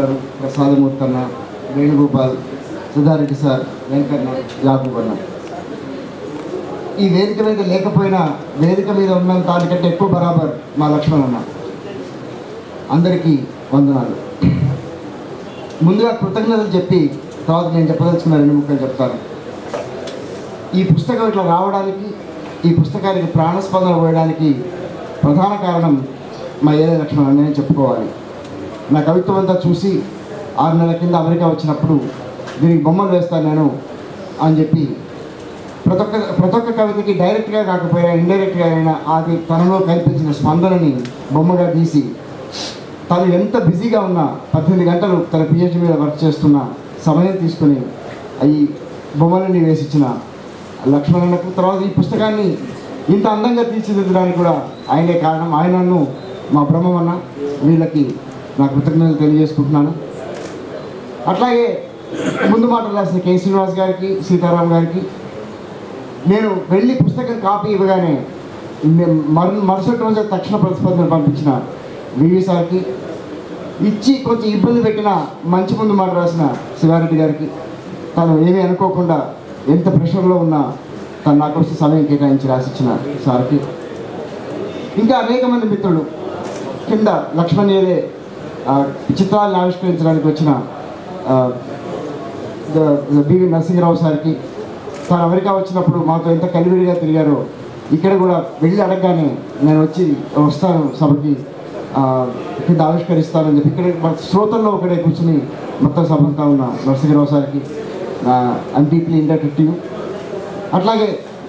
గారు ప్రసాదమూర్తి అన్న వేణుగోపాల్ సుధారెడ్డి సార్ వెంకన్న యాకూబ్ అన్న ఈ వేదిక మీద లేకపోయినా వేదిక మీద ఉన్న దానికంటే ఎక్కువ బరాబర్ మా లక్ష్మణ్ అన్న అందరికీ వందనాలు ముందుగా కృతజ్ఞతలు చెప్పి తర్వాత నేను చెప్పదలుచుకున్న రెండు ముక్కలు చెప్తాను ఈ పుస్తకం ఇట్లా రావడానికి ఈ పుస్తకానికి ప్రాణస్పందన పోయడానికి ప్రధాన కారణం మా ఏదే లక్ష్మణ్ అని నేను చెప్పుకోవాలి నా కవిత్వం అంతా చూసి ఆరు నెలల కింద అమెరికా వచ్చినప్పుడు దీనికి బొమ్మలు వేస్తాను నేను అని చెప్పి ప్రతి ఒక్క ప్రతి ఒక్క కవితకి డైరెక్ట్గా కాకపోయినా ఇండైరెక్ట్గా అయినా అది తనలో కల్పించిన స్పందనని బొమ్మగా తీసి తను ఎంత బిజీగా ఉన్నా పద్దెనిమిది గంటలు తన పిహెచ్డి మీద వర్క్ చేస్తున్న సమయం తీసుకుని ఈ బొమ్మలని వేసిచ్చిన లక్ష్మణులకు తర్వాత ఈ పుస్తకాన్ని ఇంత అందంగా తీర్చిదిద్దడానికి కూడా ఆయనే కారణం ఆయనను మా బ్రహ్మమన్న వీళ్ళకి నా కృతజ్ఞతలు తెలియజేసుకుంటున్నాను అట్లాగే ముందు మాటలు రాసిన కె శ్రీనివాస్ గారికి సీతారాం గారికి నేను వెళ్ళి పుస్తకం కాపీ ఇవ్వగానే నే- మరు మరుసటి రోజు తక్షణ ప్రతిస్పందన పంపించిన వివి సార్కి ఇచ్చి కొంచెం ఇబ్బంది పెట్టిన మంచి ముందు మాట రాసిన శివారెడ్డి గారికి తను ఏమీ అనుకోకుండా ఎంత ప్రెషర్లో ఉన్నా తను నా కోసం సమయం కేటాయించి రాసిచ్చిన సార్కి ఇంకా అనేక మంది మిత్రులు కింద లక్ష్మణ్ ఏదే ఆ, చిత్రాలను ఆవిష్కరించడానికి వచ్చిన ఆ, ద- ద- బివి నరసింహరావు సార్కి తాను అమెరికా వచ్చినప్పుడు మాతో ఎంత కలివిడిగా తిరిగారో ఇక్కడ కూడా వెళ్ళి అడగగానే నేను వచ్చి వస్తాను సభకి ఆ, కింద ఆవిష్కరిస్తానని చెప్పి ఇక్కడ మన శ్రోతల్లో ఒకడే కూర్చుని మొత్తం సభంతా ఉన్న నరసింహరావు సార్కి I'm deeply indebted to you అట్లాగే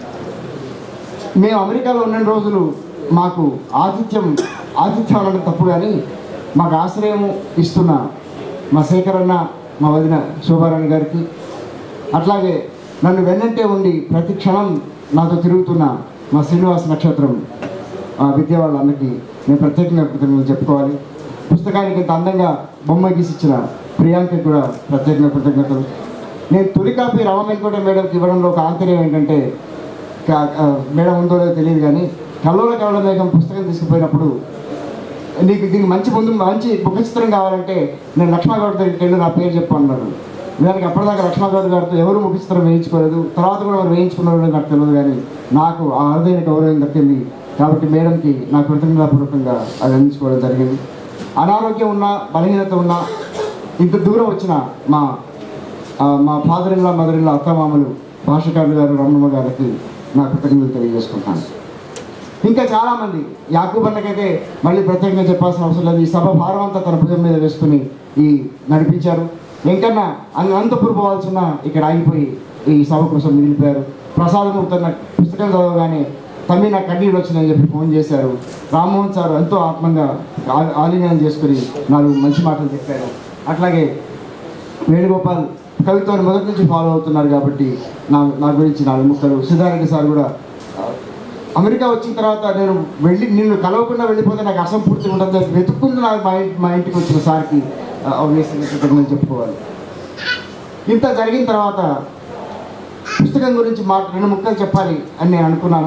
మేము అమెరికాలో ఉన్న రోజులు మాకు ఆతిథ్యం ఆతిథ్యం అనడం తప్పు కానీ మాకు ఆశ్రయం ఇస్తున్న మా శేఖర్ అన్న మా వదిన శోభారాణి గారికి అట్లాగే నన్ను వెన్నంటే ఉండి ప్రతి క్షణం నాతో తిరుగుతున్న మా శ్రీనివాస నక్షత్రం ఆ విద్య వాళ్ళ అన్నకి నేను ప్రత్యేకంగా కృతజ్ఞతలు చెప్పుకోవాలి పుస్తకానికి ఇంత అందంగా బొమ్మ గీసిచ్చిన ప్రియాంకకి కూడా ప్రత్యేకంగా కృతజ్ఞతలు నేను తొలి కాపీ రమ వెంకట మేడంకి ఇవ్వడంలో ఒక ఆంతర్యం ఏంటంటే కా- ఆ, మేడం ఉందో లేదో తెలియదు కానీ కల్లోల కవల మేఘం పుస్తకం తీసుకుపోయినప్పుడు నీకు దీనికి మంచి ముందు మంచి ముఖ చిత్రం కావాలంటే నేను లక్ష్మణగౌడ్ దగ్గరికి వెళ్ళి నా పేరు చెప్పు అన్నాడు దానికి అప్పటిదాకా లక్ష్మణగౌడ్ గారితో ఎవరు ముఖ చిత్రం వేయించుకోలేదు తర్వాత కూడా ఎవరు వేయించుకున్నారో లేదో నాకు తెలియదు కానీ నాకు ఆ అరుదైన గౌరవం దక్కింది కాబట్టి మేడంకి నా కృతజ్ఞతాపూర్వకంగా అది అందించుకోవడం జరిగింది అనారోగ్యం ఉన్నా బలహీనత ఉన్నా ఇంత దూరం వచ్చిన మా ఆ, మా ఫాదర్ ఇన్లా మదర్ ఇన్లా అత్తమామలు భాషకారులు గారు రమణమ్మ గారికి నా కృతజ్ఞతలు తెలియజేసుకుంటాను ఇంకా చాలామంది యాకూబ్ అన్నకైతే మళ్ళీ ప్రత్యేకంగా చెప్పాల్సిన అవసరం లేదు ఈ సభ భారం అంతా తన భుజం మీద వేసుకుని ఈ నడిపించారు వెంకన్న అన్- అనంతపురం పోవాల్సిన ఇక్కడ ఆగిపోయి ఈ సభ కోసం మిగిలిపోయారు ప్రసాదం తన పుస్తకం చదవగానే తమ్మి నాకు కన్నీళ్ళు వచ్చినాయని చెప్పి ఫోన్ చేశారు రామ్మోహన్ సార్ ఎంతో ఆత్మంగా ఆ- ఆలింగనం చేసుకుని నాలుగు మంచి మాటలు చెప్పారు అట్లాగే వేణుగోపాల్ కవిత్వాన్ని మొదటి నుంచి ఫాలో అవుతున్నారు కాబట్టి నా నా గురించి నాలుగు ముక్కలు సిద్ధారెడ్డి సార్ కూడా ఆ, అమెరికా వచ్చిన తర్వాత నేను వెళ్ళి నిన్ను కలవకుండా వెళ్ళిపోతే నాకు అసంపూర్తి ఉంటుంది వెతుక్కుంటూ నాకు మా ఇంటి మా ఇంటికి వచ్చిన సార్కి ఆబ్వియస్గా కృతజ్ఞతలు చెప్పుకోవాలి ఇంత జరిగిన తర్వాత పుస్తకం గురించి మా రెండు ముక్కలు చెప్పాలి అని నేను అనుకున్నాను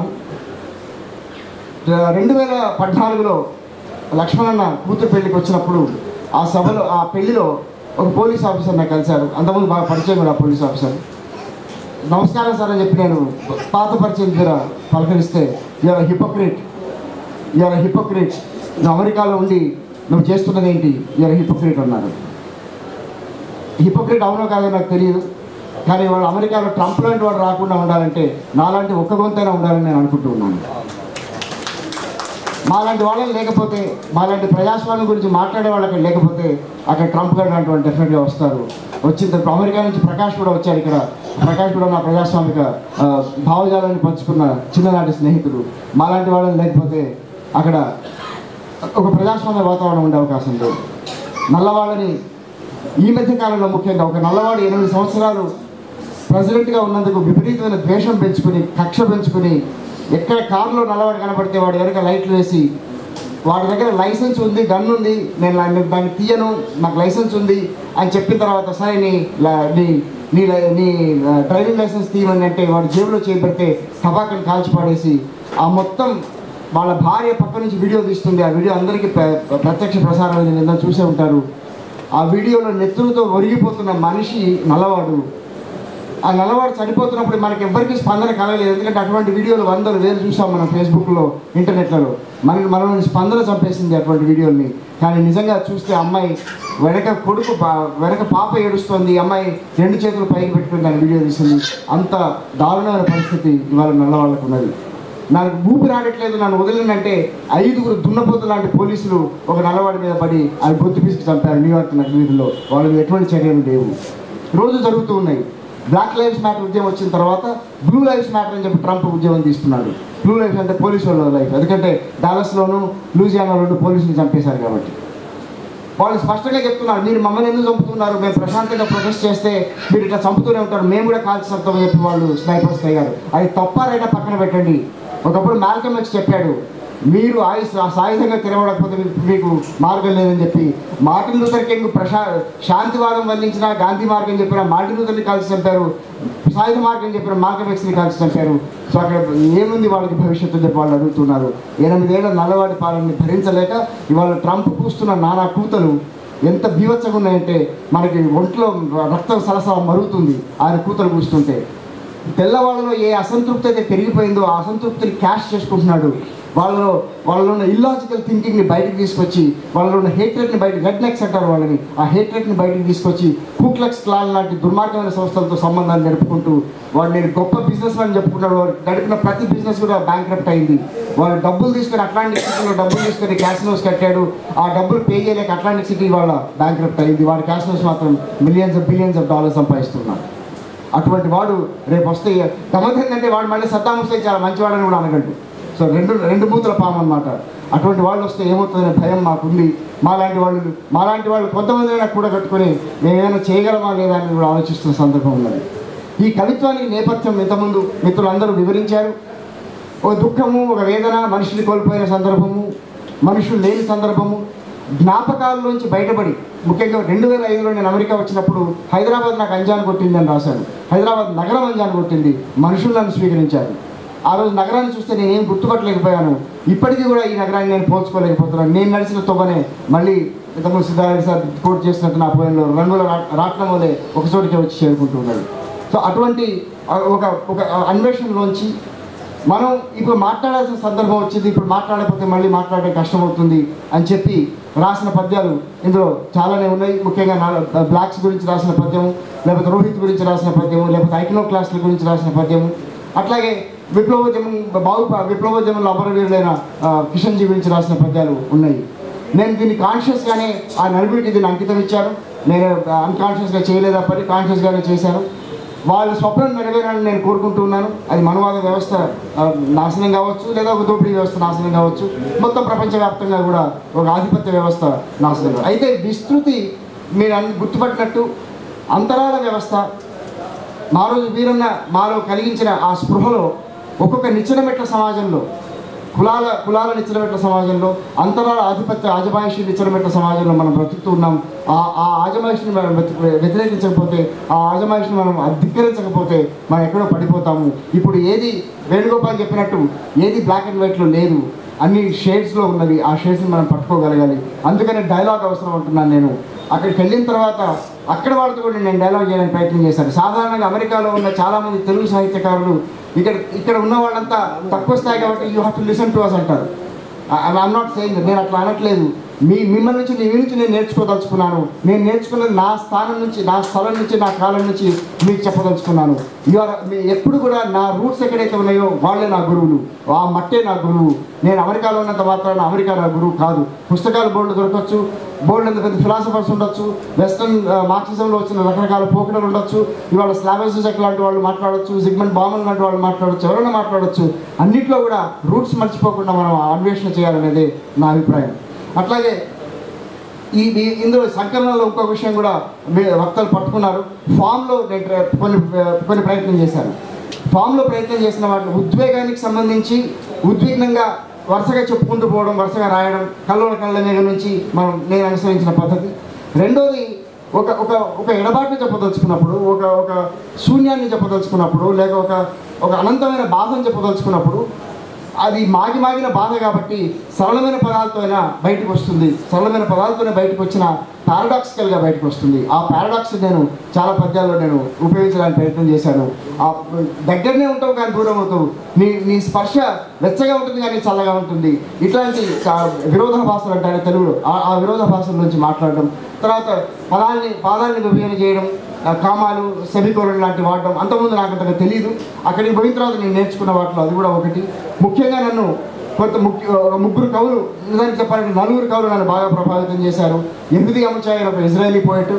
రెండు వేల పద్నాలుగులో లక్ష్మణన్న కూతురు పెళ్లికి వచ్చినప్పుడు ఆ సభలో ఆ పెళ్లిలో ఒక పోలీస్ ఆఫీసర్ నాకు కలిశారు అంతకుముందు బాగా పరిచయం కూడా ఆ పోలీస్ ఆఫీసర్ నమస్కారం సార్ అని చెప్పి నేను పాత పరిచయం దగ్గర పలకరిస్తే యువర్ హిపోక్రేట్ యువర్ హిపోక్రేట్ నువ్వు అమెరికాలో ఉండి నువ్వు చేస్తున్నది ఏంటి యువర్ హిపోక్రేట్ అన్నారు హిపోక్రేట్ అవునో కాదో నాకు తెలియదు కానీ వాడు అమెరికాలో ట్రంప్ లాంటి వాడు రాకుండా ఉండాలంటే నాలాంటి ఒక్క గొంతైనా ఉండాలని నేను అనుకుంటూ ఉన్నాను మాలాంటి వాళ్ళని లేకపోతే మాలాంటి ప్రజాస్వామ్యం గురించి మాట్లాడే వాళ్ళకి లేకపోతే అక్కడ ట్రంప్ గారు లాంటి వాళ్ళు డెఫినెట్గా వస్తారు వచ్చిన తర్వాత అమెరికా నుంచి ప్రకాష్ కూడా వచ్చారు ఇక్కడ ప్రకాష్ కూడా నా ప్రజాస్వామిక ఆ, భావజాలాన్ని పంచుకున్న చిన్ననాటి స్నేహితుడు మాలాంటి వాళ్ళని లేకపోతే అక్కడ ఒక ప్రజాస్వామ్య వాతావరణం ఉండే అవకాశం లేదు నల్లవాళ్ళని ఈ మధ్య కాలంలో ముఖ్యంగా ఒక నల్లవాడు ఎనిమిది సంవత్సరాలు ప్రెసిడెంట్గా ఉన్నందుకు విపరీతమైన ద్వేషం పెంచుకుని కక్ష పెంచుకుని ఎక్కడ కారులో నల్లవాడు కనపడితే వాడు వెనక లైట్లు వేసి వాడి దగ్గర లైసెన్స్ ఉంది గన్ ఉంది నేను లా- నేను దాన్ని తీయను నాకు లైసెన్స్ ఉంది అని చెప్పిన తర్వాత సరే నీ లా- నీ నీ లై- నీ ఆ, డ్రైవింగ్ లైసెన్స్ తీయమని అంటే వాడు జేబులో చేపెడితే టబాకని కాల్చి పాడేసి ఆ మొత్తం వాళ్ళ భార్య పక్క నుంచి వీడియో తీస్తుంది ఆ వీడియో అందరికీ ప్ర- ప్రత్యక్ష ప్రసారం నిన్న చూసే ఉంటారు ఆ వీడియోలో నెత్తులతో ఒరిగిపోతున్న మనిషి నల్లవాడు ఆ నల్లవాడు చనిపోతున్నప్పుడు మనకి ఎవ్వరికీ స్పందన కలగలేదు ఎందుకంటే అటువంటి వీడియోలు వందలు వేలు చూసాం మనం ఫేస్బుక్లో ఇంటర్నెట్లలో మనకి మనల్ని స్పందన చంపేసింది అటువంటి వీడియోల్ని కానీ నిజంగా చూస్తే అమ్మాయి వెనక కొడుకు పా- వెనక పాప ఏడుస్తోంది ఈ అమ్మాయి రెండు చేతులు పైకి పెట్టుకుని దాని వీడియో తీసింది అంత దారుణమైన పరిస్థితి ఇవాళ నల్లవాళ్ళకు ఉన్నది నాకు ఊపిరి ఆడట్లేదు నన్ను వదిలినంటే ఐదుగురు దున్నపోతు లాంటి పోలీసులు ఒక నల్లవాడి మీద పడి అది గొంతు పీసుకు చంపారు న్యూయార్క్ నగర వీధిలో వాళ్ళ మీద ఎటువంటి చర్యలు లేవు రోజు జరుగుతూ ఉన్నాయి బ్లాక్ లైఫ్స్ మ్యాటర్ ఉద్యమం వచ్చిన తర్వాత బ్లూ లైఫ్స్ మ్యాటర్ అని చెప్పి ట్రంప్ ఉద్యమం తీసుకున్నాడు బ్లూ లైఫ్స్ అంటే పోలీసు వాళ్ళ లైఫ్ ఎందుకంటే డాలస్లోను లూజియానాలోను పోలీసులు చంపేశారు కాబట్టి వాళ్ళు స్పష్టంగా చెప్తున్నారు మీరు మమ్మల్ని ఎందుకు చంపుతున్నారు మేము ప్రశాంతంగా ప్రొటెస్ట్ చేస్తే మీరు ఇట్లా చంపుతూనే ఉంటారు మేము కూడా కాల్చి చంపుతామని చెప్పి వాళ్ళు స్నైపర్స్ తయ్యారు అది తప్పారైనా పక్కన పెట్టండి ఒకప్పుడు మాల్కమ్ ఎక్స్ చెప్పాడు మీరు ఆయుష్ సాయుధంగా తిరగడకపోతే మీకు- మీకు మార్గం లేదని చెప్పి మార్టిన్ లూథర్ కింగ్ ప్రశా శాంతివాదం వల్లించిన గాంధీ మార్గం చెప్పిన మార్టిన్ లూథర్ని కాల్చి చంపారు సాయుధ మార్గం చెప్పిన మార్గం ఎక్స్ని కాల్చి చంపారు సో అక్కడ ఏముంది వాళ్ళకి భవిష్యత్తు చెప్పి వాళ్ళు అడుగుతున్నారు ఎనిమిదేళ్ల నల్లవాడి పాలనని భరించలేక ఇవాళ ట్రంప్ కూస్తున్న నానా కూతలు ఎంత బీవత్సంగా ఉన్నాయంటే మనకి ఒంట్లో రక్తం సలసల మరుగుతుంది ఆయన కూతలు కూస్తుంటే తెల్లవాళ్ళలో ఏ అసంతృప్తి అయితే పెరిగిపోయిందో ఆ అసంతృప్తిని క్యాష్ చేసుకుంటున్నాడు వాళ్ళలో వాళ్ళలో ఉన్న ఇల్లాజికల్ థింకింగ్ని బయటకు తీసుకొచ్చి వాళ్ళలో ఉన్న హేట్రెట్ని బయట రెడ్ నెక్స్ అంటారు వాళ్ళని ఆ హేట్రెట్ని బయటకు తీసుకొచ్చి కూక్లక్స్ క్లాన్ లాంటి దుర్మార్గమైన సంస్థలతో సంబంధాలు నడుపుకుంటూ వాడు నేను గొప్ప బిజినెస్ అని చెప్పుకున్నాడు వాడు నడిపిన ప్రతి బిజినెస్ కూడా బ్యాంక్రప్ట్ అయింది వాడు డబ్బులు తీసుకొని అట్లాంటిక్ సిటీలో డబ్బులు తీసుకొని క్యాసినోస్ కట్టాడు ఆ డబ్బులు పే చేయలేక అట్లాంటిక్ సిటీ వాళ్ళ బ్యాంక్రప్ట్ అయింది వాడి క్యాసినోస్ మాత్రం millions of billions of dollars సంపాదిస్తున్నాడు అటువంటి వాడు రేపు వస్తే గమ్మత్ ఏంటంటే వాడు మళ్ళీ సద్దాం హుసేన్ చాలా మంచివాడని కూడా అనగండు సో రెండు రెండు మూతుల పాము అనమాట అటువంటి వాళ్ళు వస్తే ఏమవుతుందనే భయం మాకుంది మాలాంటి వాళ్ళు మాలాంటి వాళ్ళు కొంతమంది అయినా కూడా కట్టుకొని మేమేమైనా చేయగలమా లేదా అని కూడా ఆలోచిస్తున్న సందర్భం ఉన్నది ఈ కవిత్వానికి నేపథ్యం ఇంతకుముందు మిత్రులందరూ వివరించారు ఒక దుఃఖము ఒక వేదన మనిషిని కోల్పోయిన సందర్భము మనుషులు లేని సందర్భము జ్ఞాపకాల్లోంచి బయటపడి ముఖ్యంగా రెండు వేల ఐదులో నేను అమెరికా వచ్చినప్పుడు హైదరాబాద్ నాకు అంజాన్ కొట్టింది అని రాశాను హైదరాబాద్ నగరం అంజాన్ కొట్టింది మనుషులు నన్ను స్వీకరించారు ఆ రోజు నగరాన్ని చూస్తే నేనేం గుర్తుపట్టలేకపోయాను ఇప్పటికీ కూడా ఈ నగరాన్ని నేను పోల్చుకోలేకపోతున్నాను నేను నడిచిన తొవ్వనే మళ్ళీ ఇంతకుముందు సిద్ధార్థ సార్ కోట్ చేసినట్టు నా పోయినలో రంగుల రా- రాట్నం వలె ఒక చోటికి వచ్చి చేరుకుంటున్నాడు సో అటువంటి ఆ, ఒక ఒక అన్వేషణలోంచి మనం ఇప్పుడు మాట్లాడాల్సిన సందర్భం వచ్చింది ఇప్పుడు మాట్లాడకపోతే మళ్ళీ మాట్లాడడం కష్టం అవుతుంది అని చెప్పి రాసిన పద్యాలు ఇందులో చాలానే ఉన్నాయి ముఖ్యంగా నా- బ్లాక్స్ గురించి రాసిన పద్యము లేకపోతే రోహిత్ గురించి రాసిన పద్యము లేకపోతే ఐక్నో క్లాస్ల గురించి రాసిన పద్యము అట్లాగే విప్లవోద్యమం బాగు విప్లవోద్యమంలో అమరవీరులైన ఆ, కిషన్ జీ గురించి రాసిన పద్యాలు ఉన్నాయి నేను దీన్ని కాన్షియస్గానే ఆ నలుగురికి దీన్ని అంకితం ఇచ్చాను నేను అన్కాన్షియస్గా చేయలేదా పని కాన్షియస్గానే చేశాను వాళ్ళ స్వప్నం నెరవేరాలని నేను కోరుకుంటున్నాను అది మనవాద వ్యవస్థ ఆ, నాశనం కావచ్చు లేదా ఒక దోపిడీ వ్యవస్థ నాశనం కావచ్చు మొత్తం ప్రపంచవ్యాప్తంగా కూడా ఒక ఆధిపత్య వ్యవస్థ నాశనం కావచ్చు. అయితే విస్తృతి మీరు అన్ని గుర్తుపట్టినట్టు అంతరాల వ్యవస్థ మా రోజు వీరన్న మాలో కలిగించిన ఆ స్పృహలో ఒక్కొక్క నిచ్చెనమెట్ల సమాజంలో కులాల కులాల నిచ్చెనమెట్ల సమాజంలో అంతరాల ఆధిపత్య ఆజమాయిషి నిచ్చెనమెట్ల సమాజంలో మనం బ్రతుకుతూ ఉన్నాం ఆ ఆ ఆజమాయిషిని మనం వ్యతి- వ్యతిరేకించకపోతే ఆ ఆజమాయిషిని మనం ధిక్కరించకపోతే మనం ఎక్కడో పడిపోతాము ఇప్పుడు ఏది వేణుగోపాల్ చెప్పినట్టు ఏది బ్లాక్ అండ్ వైట్లో లేదు అన్ని షేడ్స్లో ఉన్నవి ఆ షేడ్స్ని మనం పట్టుకోగలగాలి అందుకనే డైలాగ్ అవసరం అంటున్నాను నేను అక్కడికి వెళ్ళిన తర్వాత అక్కడ వాళ్ళతో కూడా నేను డైలాగ్ చేయడానికి ప్రయత్నం చేశాను సాధారణంగా అమెరికాలో ఉన్న చాలామంది తెలుగు సాహిత్యకారులు ఇక్కడ ఇక్కడ ఉన్న వాళ్ళంతా తక్కువ స్థాయి కాబట్టి you have to listen to us అంటారు ఐఎమ్ నాట్ సేయింగ్ నేను అట్లా అనట్లేదు మీ మిమ్మల్ని నుంచి మీ నుంచి నేను నేర్చుకోదలుచుకున్నాను నేను నేర్చుకున్నది నా స్థానం నుంచి నా స్థలం నుంచి నా కాలం నుంచి మీకు చెప్పదలుచుకున్నాను ఆర్ మీ ఎప్పుడు కూడా నా రూట్స్ ఎక్కడైతే ఉన్నాయో వాళ్ళే నా గురువులు ఆ మట్టే నా గురువు నేను అమెరికాలో ఉన్నంత మాత్రాన అమెరికా నా గురువు కాదు పుస్తకాలు బోర్డు దొరకచ్చు బోర్డు ఎంత పెద్ద ఫిలాసఫర్స్ ఉండొచ్చు వెస్ట్రన్ మార్క్సిజంలో వచ్చిన రకరకాల పోకడలు ఉండొచ్చు ఇవాళ స్లాబెసిజక్ లాంటి వాళ్ళు మాట్లాడొచ్చు సిగ్మెంట్ బామన్ లాంటి వాళ్ళు మాట్లాడొచ్చు ఎవరైనా మాట్లాడొచ్చు అన్నిట్లో కూడా రూట్స్ మర్చిపోకుండా మనం అన్వేషణ చేయాలనేది నా అభిప్రాయం అట్లాగే ఈ ఈ- ఇందులో సంకలనంలో ఇంకో విషయం కూడా మీ- వక్తలు పట్టుకున్నారు ఫామ్లో నేను ట్ర- కొన్ని కొన్ని ప్రయత్నం చేశాను ఫామ్లో ప్రయత్నం చేసిన వాటిని ఉద్వేగానికి సంబంధించి ఉద్విగ్నంగా వరుసగా చెప్పుకుంటూ పోవడం వరుసగా రాయడం కల్లోల కళ్ళ మీద నుంచి మనం నేను అనుసరించిన పద్ధతి రెండోది ఒక ఒక ఒక ఎడబాటుని చెప్పదలుచుకున్నప్పుడు ఒక ఒక శూన్యాన్ని చెప్పదలుచుకున్నప్పుడు లేక ఒక ఒక అనంతమైన బాధను చెప్పదలుచుకున్నప్పుడు అది మాగి మాగిన బాధ కాబట్టి సరళమైన పదాలతో అయినా బయటకు వస్తుంది సరళమైన పదాలతోనే బయటకు వచ్చిన పారాడాక్సికల్గా బయటకు వస్తుంది ఆ పారాడాక్స్ నేను చాలా పద్యాల్లో నేను ఉపయోగించడానికి ప్రయత్నం చేశాను ఆ దగ్గరనే ఉంటావు కానీ దూరం అవుతావు నీ నీ స్పర్శ వెచ్చగా ఉంటుంది కానీ చల్లగా ఉంటుంది ఇట్లాంటి చా- విరోధాభాసాలు అంటారు తెలుగులో ఆ- ఆ విరోధాభాసాల నుంచి మాట్లాడడం తర్వాత పదాల్ని పాదాలని విభజన చేయడం ఆ కామాలు సెమికోలం లాంటి వాడడం అంతకుముందు నాకు అంతగా తెలియదు అక్కడికి పోయిన తర్వాత నేను నేర్చుకున్న వాటిలో అది కూడా ఒకటి ముఖ్యంగా నన్ను కొంత ముఖ్య ఒక ముగ్గురు కవులు నిజానికి చెప్పాలంటే నలుగురు కవులు నన్ను బాగా ప్రభావితం చేశారు ఎనిమిది అమచాయ్ ఒక ఇజ్రాయలీ పోయిట్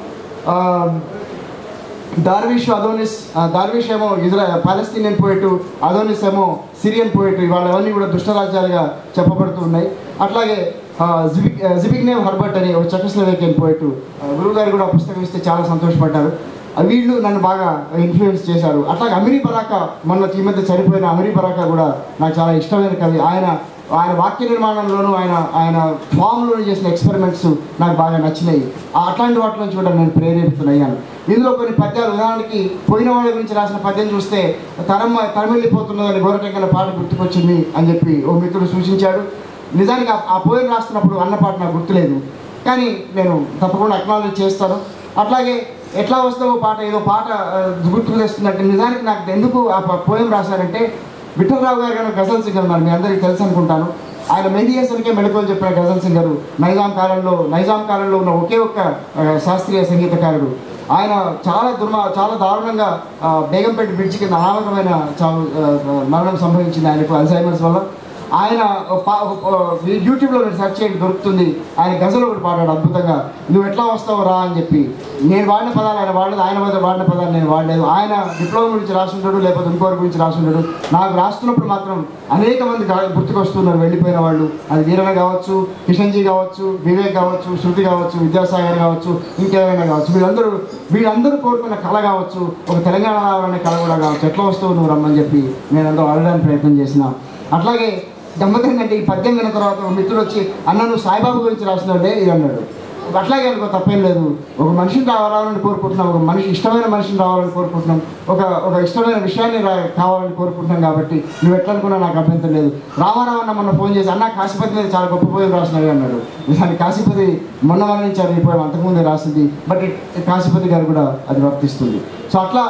దార్విష్ అదోనిస్ ఆ, దార్విష్ ఏమో ఇజ్రా పాలస్తీనియన్ పోయిట్ అదోనిస్ ఏమో సిరియన్ పోయిట్ ఇవాళ అవన్నీ కూడా దుష్టరాజ్యాలుగా చెప్పబడుతూ ఉన్నాయి అట్లాగే ఆ, జిబిక్ జిబిగ్నేవ్ హర్బర్ట్ అని ఒక చెకస్లోవేకియన్ పోయిట్ గురువు గారు కూడా ఆ పుస్తకం ఇస్తే చాలా సంతోషపడ్డారు ఆ, వీళ్ళు నన్ను బాగా ఇన్ఫ్లుయెన్స్ చేశారు అట్లాగే అమిరీ బరాక మొన్న ఈ మధ్య చనిపోయిన అమిరీ బరాక కూడా నాకు చాలా ఇష్టమైన కవి ఆయన ఆయన వాక్య నిర్మాణంలోనూ ఆయన ఆయన ఫామ్లోనూ చేసిన ఎక్స్పెరిమెంట్స్ నాకు బాగా నచ్చినాయి ఆ అట్లాంటి వాటి నుంచి కూడా నేను ప్రేరేపితున్నాను ఇందులో కొన్ని పద్యాలు ఉదాహరణకి పోయిన వాళ్ళ గురించి రాసిన పద్యం చూస్తే తరం తరం వెళ్ళిపోతున్నదని గోరటెంకల పాట గుర్తుకొచ్చింది అని చెప్పి ఓ మిత్రుడు సూచించాడు నిజానికి ఆ- ఆ పోయిన రాస్తున్నప్పుడు అన్న పాట నాకు గుర్తులేదు కానీ నేను తప్పకుండా అక్నాలజ్ చేస్తాను అట్లాగే ఎట్లా వస్తావో పాట ఏదో పాట ఆ, గుర్తుకు తెస్తుందంటే నిజానికి నాకు ఎందుకు ఆ ప- పోయం రాశారంటే విఠలరావు గారు గారు గజల్ సింగర్ మరి మీ అందరికీ తెలుసు అనుకుంటాను ఆయన మెడియేషన్కే మెళకువలు చెప్పిన గజల్ సింగర్ నైజాం కాలంలో నైజాం కాలంలో ఉన్న ఒకే ఒక్క ఆ, శాస్త్రీయ సంగీతకారుడు ఆయన చాలా దుర్మ చాలా దారుణంగా ఆ, బేగంపేట బ్రిడ్జ్ కింద అనామకమైన చావు ఆ, మరణం సంభవించింది ఆయనకు అల్జైమర్స్ వల్ల ఆయన ఒక పా- ఒక- ఒక యూట్యూబ్లో నేను సెర్చ్ చేయండి దొరుకుతుంది ఆయన గజల్ ఒకటి పాడాడు అద్భుతంగా నువ్వు ఎట్లా వస్తావు రా అని చెప్పి నేను వాడిన పదాలు ఆయన వాడలేదు ఆయన వద్ద వాడిన పదాలు నేను వాడలేదు ఆయన డిప్లొమా గురించి రాసుంటాడు లేకపోతే ఇంకోరి గురించి రాసుంటాడు నాకు రాస్తున్నప్పుడు మాత్రం అనేక మంది గా- గుర్తుకొస్తున్నారు వెళ్ళిపోయిన వాళ్ళు అది వీరణ కావచ్చు కిషన్జీ కావచ్చు వివేక్ కావచ్చు శృతి కావచ్చు విద్యాసాగర్ కావచ్చు ఇంకేమైనా కావచ్చు వీళ్ళందరూ వీళ్ళందరూ కోరుకున్న కళ కావచ్చు ఒక తెలంగాణ రావాలనే కళ కూడా కావచ్చు ఎట్లా వస్తావు నువ్వు రమ్మని చెప్పి నేను అందరూ అడగడానికి ప్రయత్నం చేసిన అట్లాగే గమ్మతం అంటే ఈ పద్యం విన్న తర్వాత ఒక మిత్రుడు వచ్చి అన్న నువ్వు సాయిబాబా గురించి రాసినట్టే ఇది అన్నాడు అట్లాగే అనుకో తప్పేం లేదు ఒక మనిషిని రావాలని కోరుకుంటున్నాం ఒక మనిషి ఇష్టమైన మనిషిని రావాలని కోరుకుంటున్నాం ఒక ఒక ఇష్టమైన విషయాన్ని రా కావాలని కోరుకుంటున్నాం కాబట్టి నువ్వు ఎట్లా అనుకున్నా నాకు అభ్యంతరం లేదు రామారావు అన్న మొన్న ఫోన్ చేసి అన్న కాశీపతి మీద చాలా గొప్ప పోయం రాసినాయి అన్నాడు నిజానికి కాశీపతి మొన్న మరణించారు ఈ పోయం అంతకుముందే రాసింది బట్ ఇట్ కాశీపతి గారు కూడా అది వర్తిస్తుంది సో అట్లా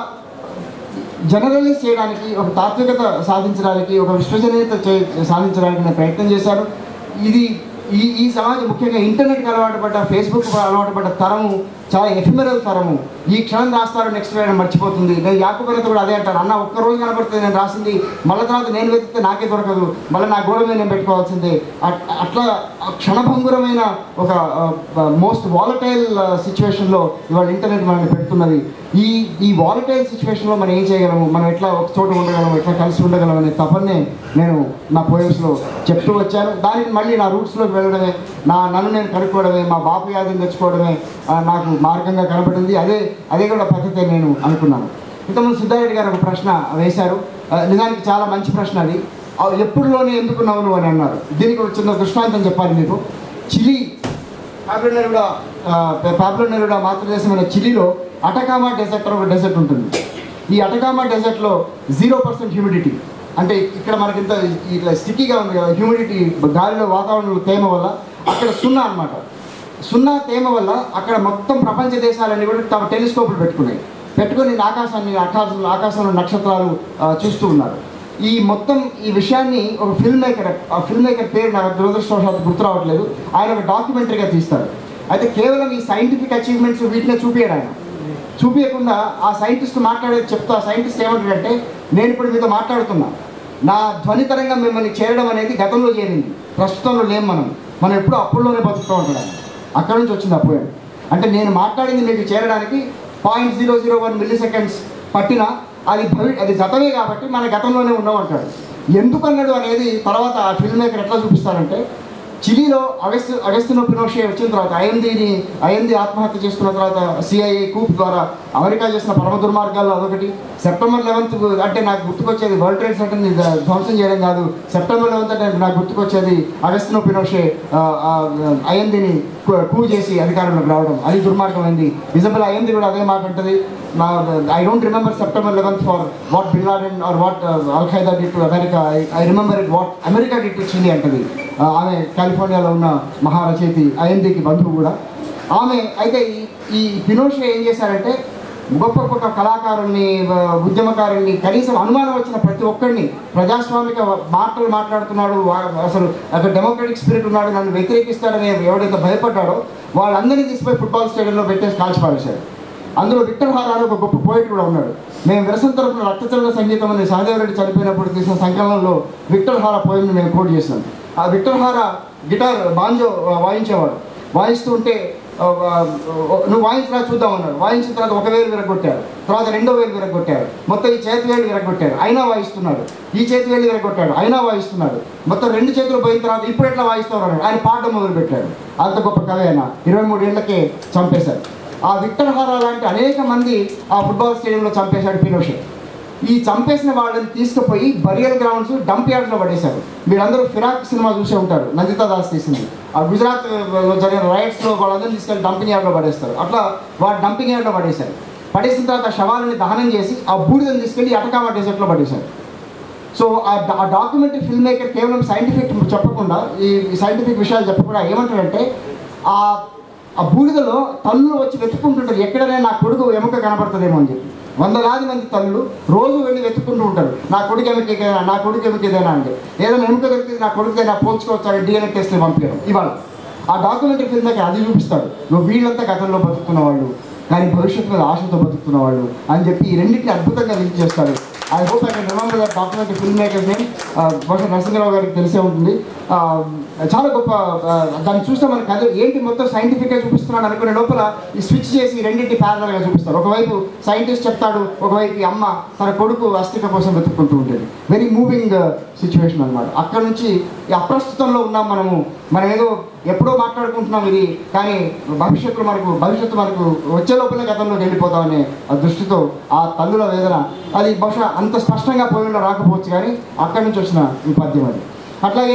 జనరలైజ్ చేయడానికి ఒక తాత్వికత సాధించడానికి ఒక విశ్వజనీయత చే- సాధించడానికి నేను ప్రయత్నం చేశాను ఇది ఈ ఈ సమాజం ముఖ్యంగా ఇంటర్నెట్కి అలవాటు పడ్డ ఫేస్బుక్ అలవాటు పడ్డ తరము చాలా ఎఫిమరల్ తరము ఈ క్షణం రాస్తారు నెక్స్ట్ వేయడం మర్చిపోతుంది నేను యాకుబలతో కూడా అదే అంటాను అన్న ఒక్క రోజు కనబడుతుంది నేను రాసింది మళ్ళీ తర్వాత నేను వెతికితే నాకే దొరకదు మళ్ళీ నా గోడ మీద నేను పెట్టుకోవాల్సిందే అట్- అట్లా ఆ క్షణభంగురమైన ఒక మోస్ట్ వాలటైల్ సిచ్యువేషన్లో ఇవాళ ఇంటర్నెట్ మనల్ని పెడుతున్నది ఈ ఈ వాలటైల్ సిచ్యువేషన్లో మనం ఏం చేయగలము మనం ఎట్లా ఒక చోట ఉండగలము ఎట్లా కలిసి ఉండగలం అనే తపన్నే నేను నా పోయమ్స్లో చెప్తూ వచ్చాను దానికి మళ్ళీ నా రూట్స్లోకి వెళ్ళడమే నా నన్ను నేను కనుక్కోవడమే మా బాపు వ్యాధిని తెచ్చుకోవడమే ఆ, నాకు మార్గంగా కనబడింది అదే అదే కూడా పద్ధతి నేను అనుకున్నాను ఇంతకుముందు సిద్ధారెడ్డి గారు ఒక ప్రశ్న వేశారు ఆ, నిజానికి చాలా మంచి ప్రశ్న అది ఆ, ఎప్పుడులోనే ఎందుకున్నావు నువ్వు అని అన్నారు దీనికి ఒక చిన్న దృష్టాంతం చెప్పాలి మీకు Chile Pablo Neruda Pablo Neruda మాతృదేశమైన చిలీలో అటకామా డెజర్ట్ అని ఒక డెజర్ట్ ఉంటుంది ఈ అటకామా డెజర్ట్లో జీరో పర్సెంట్ హ్యూమిడిటీ అంటే ఇక్కడ మనకి ఇంత ఇట్లా స్టిక్కీగా ఉంది కదా హ్యూమిడిటీ గాలిలో వాతావరణంలో తేమ వల్ల అక్కడ సున్నా అన్నమాట సున్నా తేమ వల్ల అక్కడ మొత్తం ప్రపంచ దేశాలన్నీ కూడా తమ టెలిస్కోపులు పెట్టుకున్నాయి పెట్టుకొని ఆకాశాన్ని ఆకాశంలో ఆకాశంలో నక్షత్రాలు ఆ, చూస్తూ ఉన్నారు ఈ మొత్తం ఈ విషయాన్ని ఒక ఫిల్మ్ మేకర్ ఆ ఫిల్మ్ మేకర్ పేరు నాకు దురదృష్టవశాత్తు గుర్తు రావట్లేదు ఆయన ఒక డాక్యుమెంటరీగా తీస్తాడు అయితే కేవలం ఈ సైంటిఫిక్ అచీవ్మెంట్స్ వీటినే చూపించాడు ఆయన చూపించకుండా ఆ సైంటిస్ట్ మాట్లాడేది చెప్తా ఆ సైంటిస్ట్ ఏమంటాడంటే నేను ఇప్పుడు మీతో మాట్లాడుతున్నా నా ధ్వని తరంగం మిమ్మల్ని చేరడం అనేది గతంలో చేరింది ప్రస్తుతంలో లేం మనం మనం ఎప్పుడూ అప్పుల్లోనే బతుకుతూ ఉంటాడు ఆయన. అక్కడ నుంచి వచ్చింది ఆ పోయం అంటే నేను మాట్లాడింది మీకు చేరడానికి point zero zero one milliseconds పట్టిన అది భవి అది గతమే కాబట్టి మన గతంలోనే ఉన్నామంటాడు ఎందుకు అన్నాడు అనేది తర్వాత ఆ ఫిల్మ్ మేకర్ ఎట్లా చూపిస్తారంటే చిలీలో అగస్టు అగస్టినో పినోషే వచ్చిన తర్వాత ఐఎందీని ఐఎందీ ఆత్మహత్య చేసుకున్న తర్వాత సిఐఏ కూప్ ద్వారా అమెరికా చేసిన పరమ దుర్మార్గాల్లో అదొకటి సెప్టెంబర్ లెవెన్త్ అంటే నాకు గుర్తుకొచ్చేది వరల్డ్ ట్రేడ్ సెంటర్ని ద- ధ్వంసం చేయడం కాదు సెప్టెంబర్ లెవెన్త్ అంటే నాకు గుర్తుకొచ్చేది అగస్టినో పినోషే ఐఎందీని కూ చేసి అధికారంలోకి రావడం అది దుర్మార్గమైంది ఇజబెల్ అయ్యింది కూడా అదే మాట ఉంటుంది నా I don't remember September eleventh for what bin Laden or what al Qaeda did to America I remember it what America did to Chile అంటది ఆ, ఆమె కాలిఫోర్నియాలో ఉన్న మహారచయితి ఐఎన్డికి బంధువు కూడా ఆమె అయితే ఈ ఈ పినోషే ఏం చేశారంటే గొప్ప గొప్ప కళాకారుల్ని ఆ, ఉద్యమకారుల్ని కనీసం అనుమానం వచ్చిన ప్రతి ఒక్కరిని ప్రజాస్వామిక మాటలు మాట్లాడుతున్నాడు వా- అసలు అక్కడ డెమోక్రటిక్ స్పిరిట్ ఉన్నాడు నన్ను వ్యతిరేకిస్తాడని ఎవడైతే భయపడ్డాడో వాళ్ళందరినీ తీసుకుపోయి ఫుట్బాల్ స్టేడియంలో పెట్టేసి కాల్చి పారేశారు అందులో విక్టర్ హారా అని ఒక గొప్ప పోయిట్ కూడా ఉన్నాడు మేము విరసం తరపున రక్తచరణ సంగీతం అనే సహదేవరెడ్డి చనిపోయినప్పుడు తీసిన సంకలనంలో విక్టర్ హారా పోయిన మేము కోట్ చేశాను ఆ విక్టర్ హారా గిటార్ బాంజో ఆ, వాయించేవాడు వాయిస్తూ ఉంటే ఆ, ఆ, నువ్వు వాయించినా చూద్దాం అన్నాడు వాయించిన తర్వాత ఒక వేలు విరగొట్టారు తర్వాత రెండో వేలు విరగొట్టారు మొత్తం ఈ చేతి వేలు విరగొట్టారు అయినా వాయిస్తున్నాడు ఈ చేతి వేలు విరగొట్టాడు అయినా వాయిస్తున్నాడు మొత్తం రెండు చేతులు పోయిన తర్వాత ఇప్పుడు ఎట్లా వాయిస్తావు అన్నాడు ఆయన పాడడం మొదలుపెట్టాడు అంత గొప్ప కవి ఆయన ఇరవై మూడేళ్లకే చంపేశారు ఆ విక్టర్ హారా లాంటి అనేక మంది ఆ ఫుట్బాల్ స్టేడియంలో చంపేశాడు పినోషే ఈ చంపేసిన వాళ్ళని తీసుకుపోయి బరియల్ గ్రౌండ్స్ డంప్ యార్డ్స్లో పడేశారు మీరందరూ ఫిరాక్ సినిమా చూసే ఉంటారు నందితా దాస్ తీసింది ఆ గుజరాత్ లో జరిగిన రైట్స్లో వాళ్ళందరినీ తీసుకెళ్ళి డంపింగ్ యార్డ్లో పడేస్తారు అట్లా వాళ్ళు డంపింగ్ యార్డ్లో పడేశారు పడేసిన తర్వాత ఆ శవాలని దహనం చేసి ఆ బూడిదని తీసుకెళ్ళి అటకామా డెజర్ట్లో పడేశారు సో ఆ డా- ఆ డాక్యుమెంటరీ ఫిల్మ్ మేకర్ కేవలం సైంటిఫిక్ చెప్పకుండా ఈ సైంటిఫిక్ విషయాలు చెప్పకుండా ఏమంటారంటే ఆ ఆ బూడిదలో తల్లులు వచ్చి వెతుక్కుంటుంటారు ఎక్కడైనా నా కొడుకు ఎముక కనబడుతుందేమో అని చెప్పి వందలాది మంది తల్లులు రోజు వెళ్ళి వెతుక్కుంటూ ఉంటారు నా కొడుకు ఎముక ఏదైనా నా కొడుకు ఎముక ఏదైనా అంటే ఏదైనా ఎముక దొరికితే నా కొడుకు ఏదైనా పోల్చుకోవచ్చని డిఎన్ఏ టెస్ట్ పంపించడం ఇవాళ ఆ డాక్యుమెంటరీ ఫిల్మ్ మేకర్ అది చూపిస్తాడు నువ్వు వీళ్ళంతా గతంలో బతుకుతున్న వాళ్ళు కానీ భవిష్యత్తు మీద ఆశతో బతుకుతున్న వాళ్ళు అని చెప్పి ఈ రెండింటిని అద్భుతంగా లింక్ చేస్తాడు I hope I can remember that documentary film makers name బహుశా నరసింహరావు గారికి తెలిసే ఉంటుంది ఆ, చాలా గొప్ప ఆ, దాన్ని చూస్తే మనకి కథ ఏంటి మొత్తం సైంటిఫిక్గా చూపిస్తున్నాడు అనుకునే లోపల ఈ స్విచ్ చేసి ఈ రెండింటి ప్యారలల్గా చూపిస్తారు ఒకవైపు సైంటిస్ట్ చెప్తాడు ఒకవైపు ఈ అమ్మ తన కొడుకు అస్థిక కోసం వెతుక్కుంటూ ఉంటుంది వెరీ మూవింగ్ సిచ్యువేషన్ అనమాట అక్కడ నుంచి ఈ అప్రస్తుతంలో ఉన్నాం మనము మనం ఏదో ఎప్పుడో మాట్లాడుకుంటున్నాం ఇది కానీ భవిష్యత్తులో మనకు భవిష్యత్తు మనకు వచ్చే లోపలే గతంలోకి వెళ్ళిపోతామనే ఆ దృష్టితో ఆ తల్లుల వేదన అది బహుశా అంత స్పష్టంగా పోయిలో రాకపోవచ్చు కానీ అక్కడి నుంచి వచ్చిన ఈ పద్యం అది అట్లాగే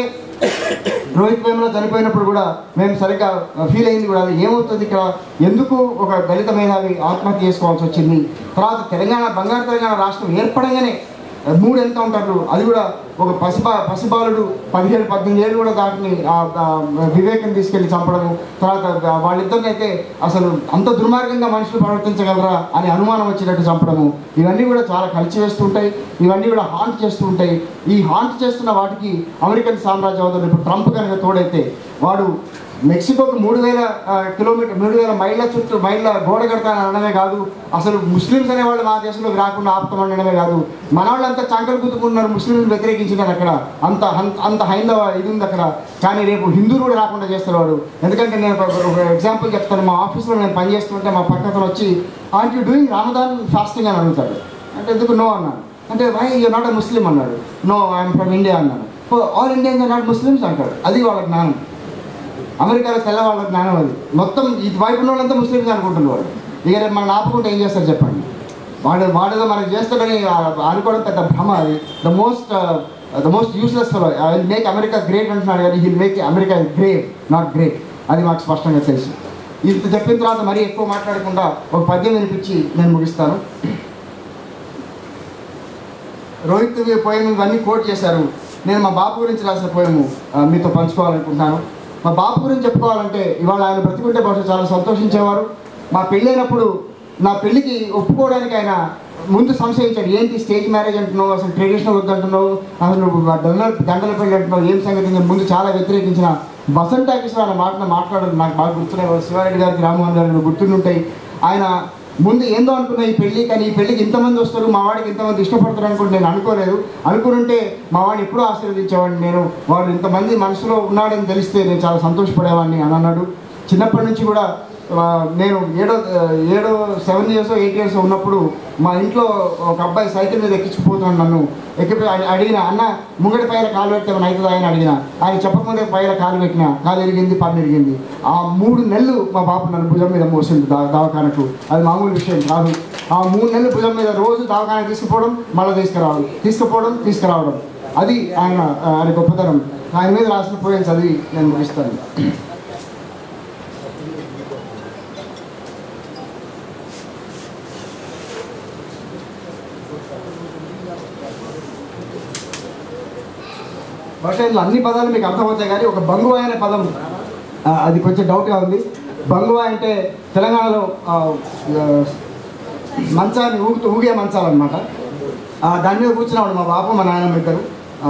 రోహిత్ వేమలో చనిపోయినప్పుడు కూడా మేము సరిగ్గా ఫీల్ అయింది కూడా అది ఏమవుతుంది ఇక్కడ ఎందుకు ఒక దళిత మేధావి ఆత్మహత్య చేసుకోవాల్సి వచ్చింది తర్వాత తెలంగాణ బంగారు తెలంగాణ రాష్ట్రం ఏర్పడంగానే మూడు ఎన్కౌంటర్లు అది కూడా ఒక పసిబా పసిబాలుడు పదిహేడు పద్దెనిమిది ఏళ్ళు కూడా దాటిని ఆ ఆ వివేకం తీసుకెళ్లి చంపడము తర్వాత వాళ్ళిద్దరిని అయితే అసలు అంత దుర్మార్గంగా మనుషులు ప్రవర్తించగలరా అని అనుమానం వచ్చేటట్టు చంపడము ఇవన్నీ కూడా చాలా కలిసి వేస్తుంటాయి ఇవన్నీ కూడా హాంట్ చేస్తూ ఉంటాయి ఈ హాంట్ చేస్తున్న వాటికి అమెరికన్ సామ్రాజ్యవాదులు ఇప్పుడు ట్రంప్ కనుక తోడైతే వాడు మెక్సికోకి మూడు వేల ఆ, కిలోమీటర్ మూడు వేల మైళ్ళ చుట్టూ మైళ్ళ గోడ కడతానని అనడమే కాదు అసలు ముస్లిమ్స్ అనేవాళ్ళు మా దేశంలోకి రాకుండా ఆపుతామనడమే కాదు మన వాళ్ళంతా చంకలు కుతుకున్నారు ముస్లింలు వ్యతిరేకించినారు అక్కడ అంత హం- అంత హైందవ ఇది ఉంది అక్కడ కానీ రేపు హిందువులు కూడా రాకుండా చేస్తారు వాడు ఎందుకంటే నేను ఒక- ఒక ఎగ్జాంపుల్ చెప్తాను మా ఆఫీస్లో నేను పనిచేస్తుంటే మా పక్కన వచ్చి ఆంటీ డూయింగ్ రామదాన్ ఫాస్టింగ్ అని అడుగుతాడు అంటే ఎందుకు నో అన్నాను అంటే why you not a Muslim అన్నాడు నో ఐఎమ్ ఫ్రమ్ ఇండియా అన్నాను all Indians are not Muslims అంటాడు అది వాళ్ళ జ్ఞానం అమెరికాలో తెల్లవాళ్ళ జ్ఞానం అది మొత్తం ఈ వైపు ఉన్న వాళ్ళంతా ముస్లిమ్స్ అనుకుంటున్నారు వాళ్ళు ఇక రేపు మనం ఆపుకుంటే ఏం చేస్తారు చెప్పండి వాడు వాడేదో మనకి చేస్తాడని ఆ- అనుకోవడం పెద్ద భ్రమ అది the most the most useless fellow I will make America great అంటున్నాడు కానీ he'll make America great not great అది మాకు స్పష్టంగా తెలుసు ఇంత చెప్పిన తర్వాత మరీ ఎక్కువ మాట్లాడకుండా ఒక పద్యం వినిపించి నేను ముగిస్తాను రోహిత్ పోయిన ఇవన్నీ కోట్ చేశారు నేను మా బాపు గురించి రాసిన పోయము ఆ, మీతో పంచుకోవాలనుకుంటున్నాను మా బాపు గురించి చెప్పుకోవాలంటే ఇవాళ ఆయన బ్రతికుంటే బహుశా చాలా సంతోషించేవారు మా పెళ్ళైనప్పుడు నా పెళ్ళికి ఒప్పుకోవడానికి ఆయన ముందు సంశయించాడు ఏంటి స్టేజ్ మ్యారేజ్ అంటున్నావు అసలు ట్రెడిషనల్ వద్దంటున్నావు అసలు నువ్వు దండల దండల పెళ్ళి అంటున్నావు ఏం సంగతి అని ముందు చాలా వ్యతిరేకించిన వసంత కిషోర్ ఆయన మాటను మాట్లాడదు నాకు బాగా గుర్తున్నాయి శివారెడ్డి గారికి రామ్మోహన్ గారికి గుర్తుండుంటాయి ఆయన ముందు ఏందో అనుకున్న ఈ పెళ్ళి కానీ ఈ పెళ్ళికి ఇంతమంది వస్తారు మా వాడికి ఇంతమంది ఇష్టపడతారు అనుకుంటే నేను అనుకోలేదు అనుకుంటే మా వాడిని ఎప్పుడూ ఆశీర్వదించేవాడిని నేను వాడు ఇంతమంది మనసులో ఉన్నాడని తెలిస్తే నేను చాలా సంతోషపడేవాడిని అని అన్నాడు చిన్నప్పటి నుంచి కూడా ఆ, నేను ఏడో ఏడో సెవెన్ ఇయర్స్ ఎయిట్ ఇయర్స్ ఉన్నప్పుడు మా ఇంట్లో ఒక అబ్బాయి సైకిల్ మీద ఎక్కించుకుపోతున్నాడు నన్ను ఎక్కిపోయి ఆయన అడిగిన అన్న ముంగడి పైన కాలు పెడితే ఏమైనా అవుతుందా అని అడిగిన ఆయన చెప్పకముందే పైన కాలు పెట్టిన కాలు ఎరిగింది పన్ను ఎరిగింది ఆ మూడు నెలలు మా బాబు నన్ను భుజం మీద మోసింది దా దవాఖానకు అది మామూలు విషయం కాదు ఆ మూడు నెలలు భుజం మీద రోజు దవాఖాన తీసుకుపోవడం మళ్ళీ తీసుకురావడం తీసుకుపోవడం తీసుకురావడం అది ఆయన ఆయన గొప్పతనం ఆయన మీద రాసిన పోయిన చదివి నేను ముగిస్తాను బహుశా ఇందులో అన్ని పదాలు మీకు అర్థమవుతాయి కానీ ఒక బంగువా అనే పదం ఆ, అది కొంచెం డౌట్గా ఉంది బంగువా అంటే తెలంగాణలో ఆ, ఆ, మంచాన్ని ఊగుతూ ఊగే మంచాలన్నమాట ఆ, దాని మీద కూర్చున్నాడు మా బాబు మా నాయనమ్మ ఇద్దరు ఆ,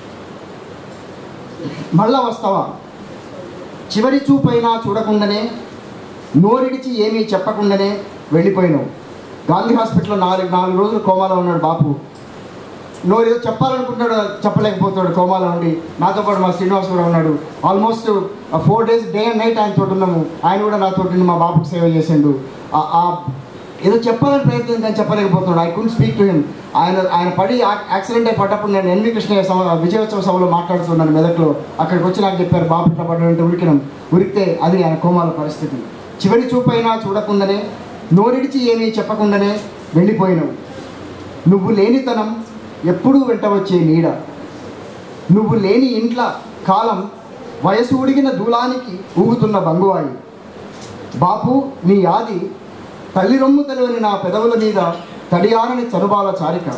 మళ్ళా వస్తావా చివరి చూపైనా చూడకుండానే నోరిడిచి ఏమీ చెప్పకుండానే వెళ్ళిపోయినావు గాంధీ హాస్పిటల్లో నాలుగు నాలుగు రోజులు కోమాలో ఉన్నాడు బాపు నోరు ఏదో చెప్పాలనుకుంటాడు చెప్పలేకపోతాడు కోమాలో ఉండి నాతో పాటు మా శ్రీనివాస్ కూడా ఉన్నాడు almost four days day and night ఆయన తోటి ఉన్నాము ఆయన కూడా నాతో మా బాబుకి సేవ చేసిండు ఆ- ఆ ఏదో చెప్పాలని ప్రయత్నం కానీ చెప్పలేకపోతున్నాడు I could speak to him ఆయన ఆయన పడి యా- యాక్సిడెంట్ అయి పడ్డప్పుడు నేను ఎన్వి కృష్ణయ్య సభ విజయోత్సవ సభలో మాట్లాడుతున్నాను మెదక్లో అక్కడికి వచ్చి నాకు చెప్పారు బాబు ఇట్లా పడ్డాడంటే ఉరికినాం ఉరికితే అది ఆయన కోమాల పరిస్థితి చివరి చూపైనా చూడకుండానే నోరిడిచి ఏమీ చెప్పకుండానే వెళ్ళిపోయినావు నువ్వు లేనితనం ఎప్పుడూ వెంట వచ్చే నీడ నువ్వు లేని ఇంట్ల కాలం వయసు ఉడిగిన దూలానికి ఊగుతున్న బంగువాయి బాపు నీ యాది తల్లి రొమ్ము తెలియని నా పెదవుల మీద తడియారని చనుబాల చారిక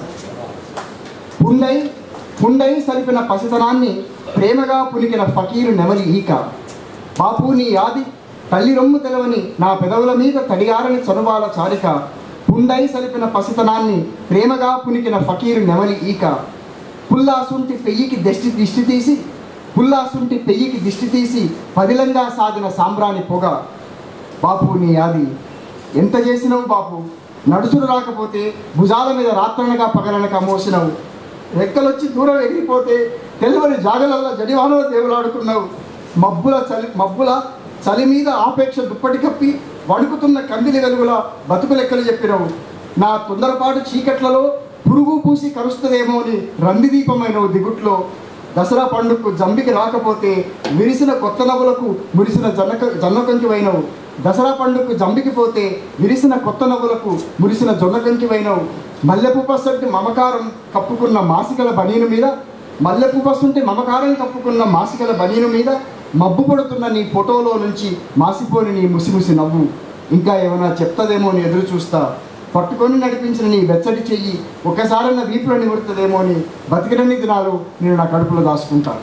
పుండై పుండై సలిపిన పసితనాన్ని ప్రేమగా పులికిన ఫకీరు నెమలి ఈక బాపు నీ యాది తల్లి రొమ్ము తెలవని నా పెదవుల మీద తడియారని చనుబాల చారిక పుండై సలిపిన పసితనాన్ని ప్రేమగా పులికిన ఫకీరు నెమలి ఈక పుల్లాసుంటి పెయ్యికి దిష్టి దిష్టి తీసి పుల్లాసుంటి పెయ్యికి దిష్టి తీసి పదిలంగా సాగిన సాంబ్రాణి పొగ బాపు నీ యాది ఎంత చేసినావు బాపు నడుచుడు రాకపోతే భుజాల మీద రాత్రనగా పగలనక మోసినవు రెక్కలొచ్చి దూరం ఎగిరిపోతే తెలివని జాగలల్లో జడివానలో దేవులాడుకున్నావు మబ్బుల చలి మబ్బుల చలి మీద ఆపేక్ష దుప్పటి కప్పి వణుకుతున్న కందిలి వెలుగుల బతుకు లెక్కలు చెప్పినవు నా తొందరపాటు చీకట్లలో పురుగు పూసి కరుస్తుందేమో అని రంది దీపమైనవు దిగుట్లో దసరా పండుగకు జంబికి రాకపోతే విరిసిన కొత్త నవ్వులకు మురిసిన జన్నక జొన్న కొంచెవైనవు దసరా పండుగకు జంబికి పోతే విరిసిన కొత్త నవ్వులకు మురిసిన జొన్న కొంచెవైనవు మల్లెపూ పసంటి మమకారం కప్పుకున్న మాసికల బనీను మీద మల్లెపూ పసంటి మమకారం కప్పుకున్న మాసికల బనీను మీద మబ్బు పడుతున్న నీ ఫోటోలో నుంచి మాసిపోని నీ ముసిముసి నవ్వు ఇంకా ఏమైనా చెప్తదేమో అని ఎదురు చూస్తా పట్టుకొని నడిపించిన నీ వెచ్చటి చెయ్యి ఒక్కసారన్న వీపులో నిముడుతుందేమో అని బతికినన్ని దినాలు నేను నా కడుపులో దాచుకుంటాను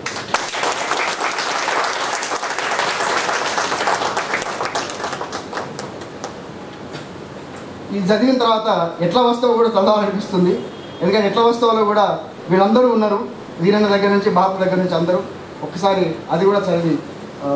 ఇది చదివిన తర్వాత ఎట్లా వస్తావో కూడా చదవాలనిపిస్తుంది ఎందుకంటే ఎట్లా వస్తావో కూడా వీళ్ళందరూ ఉన్నారు వీరన్న దగ్గర నుంచి బాబు దగ్గర నుంచి అందరూ ఒక్కసారి అది కూడా చదివి ఆ,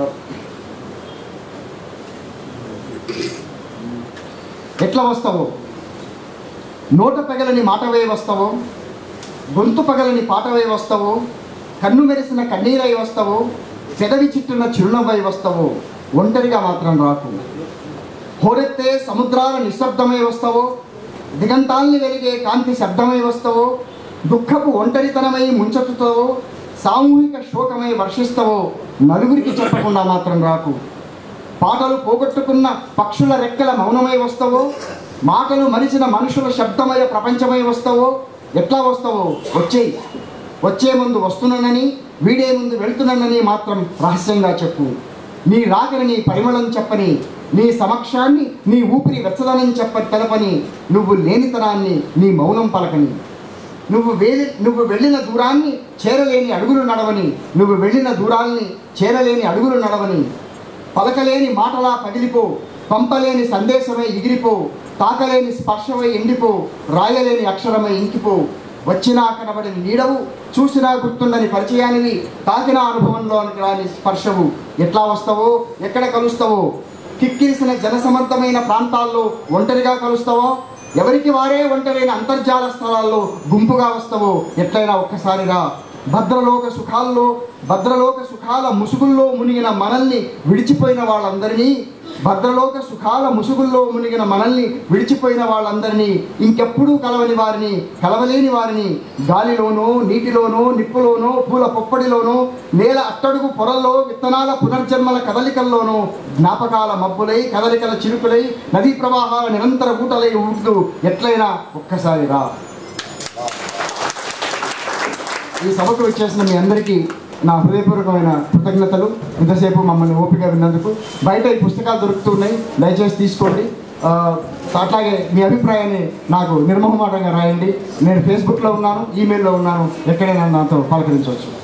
ఎట్లా వస్తావో నోట పగలని మాట వేయి వస్తావో గొంతు పగలని పాట వేయి వస్తావో కన్ను మెరిసిన కన్నీరై వస్తావో పెదవి చిట్టున్న చిరునవ్వై వస్తావో ఒంటరిగా మాత్రం రాకు హోరెత్తే సముద్రాల నిశ్శబ్దమై వస్తావో దిగంతాల్ని వెలిగే కాంతి శబ్దమై వస్తావో దుఃఖపు ఒంటరితనమై ముంచెత్తుతావో సామూహిక శోకమై వర్షిస్తావో నలుగురికి చెప్పకుండా మాత్రం రాకు పాటలు పోగొట్టుకున్న పక్షుల రెక్కల మౌనమై వస్తావో మాటలు మరిచిన మనుషుల శబ్దమయ ప్రపంచమై వస్తావో ఎట్లా వస్తావో వచ్చేయి వచ్చే ముందు వస్తున్నానని వీడే ముందు వెళ్తున్నానని మాత్రం రహస్యంగా చెప్పు నీ రాకని నీ పరిమళం చెప్పని నీ సమక్షాన్ని నీ ఊపిరి వెచ్చదనం చెప్ప తెలపని నువ్వు లేనితనాన్ని నీ మౌనం పలకని నువ్వు వేలి నువ్వు వెళ్ళిన దూరాన్ని చేరలేని అడుగులు నడవని నువ్వు వెళ్ళిన దూరాల్ని చేరలేని అడుగులు నడవని పలకలేని మాటలా పగిలిపో పంపలేని సందేశమై ఎగిరిపో తాకలేని స్పర్శమై ఎండిపో రాయలేని అక్షరమై ఇంకిపో వచ్చినా కనబడిన నీడవు చూసినా గుర్తుండని పరిచయానివి తాకిన అనుభవంలోనికి రాని స్పర్శవు ఎట్లా వస్తావో ఎక్కడ కలుస్తావో కిక్కిరిసిన జనసమర్థమైన ప్రాంతాల్లో ఒంటరిగా కలుస్తావో ఎవరికి వారే ఒంటరైన అంతర్జాల స్థలాల్లో గుంపుగా వస్తావో ఎట్లయినా ఒక్కసారి రా భద్రలోక సుఖాల్లో భద్రలోక సుఖాల ముసుగుల్లో మునిగిన మనల్ని విడిచిపోయిన వాళ్ళందరినీ భద్రలోక సుఖాల ముసుగుల్లో మునిగిన మనల్ని విడిచిపోయిన వాళ్ళందరినీ ఇంకెప్పుడూ కలవని వారిని కలవలేని వారిని గాలిలోనో నీటిలోనో నిప్పులోనో పూల పొప్పడిలోనో నేల అట్టడుగు పొరల్లో విత్తనాల పునర్జన్మల కదలికల్లోనో జ్ఞాపకాల మబ్బులై కదలికల చిరుకులై నదీ ప్రవాహాల నిరంతర ఊటలై ఊటుతూ ఎట్లయినా ఒక్కసారి రా ఈ సభకు వచ్చేసిన మీ అందరికీ నా హృదయపూర్వకమైన కృతజ్ఞతలు ఇంతసేపు మమ్మల్ని ఓపిక విన్నందుకు బయట ఈ పుస్తకాలు దొరుకుతున్నాయి దయచేసి తీసుకోండి ఆ, అట్లాగే మీ అభిప్రాయాన్ని నాకు నిర్మోహమాటంగా రాయండి నేను ఫేస్బుక్లో ఉన్నాను ఈమెయిల్లో ఉన్నాను ఎక్కడైనా నాతో పలకరించవచ్చు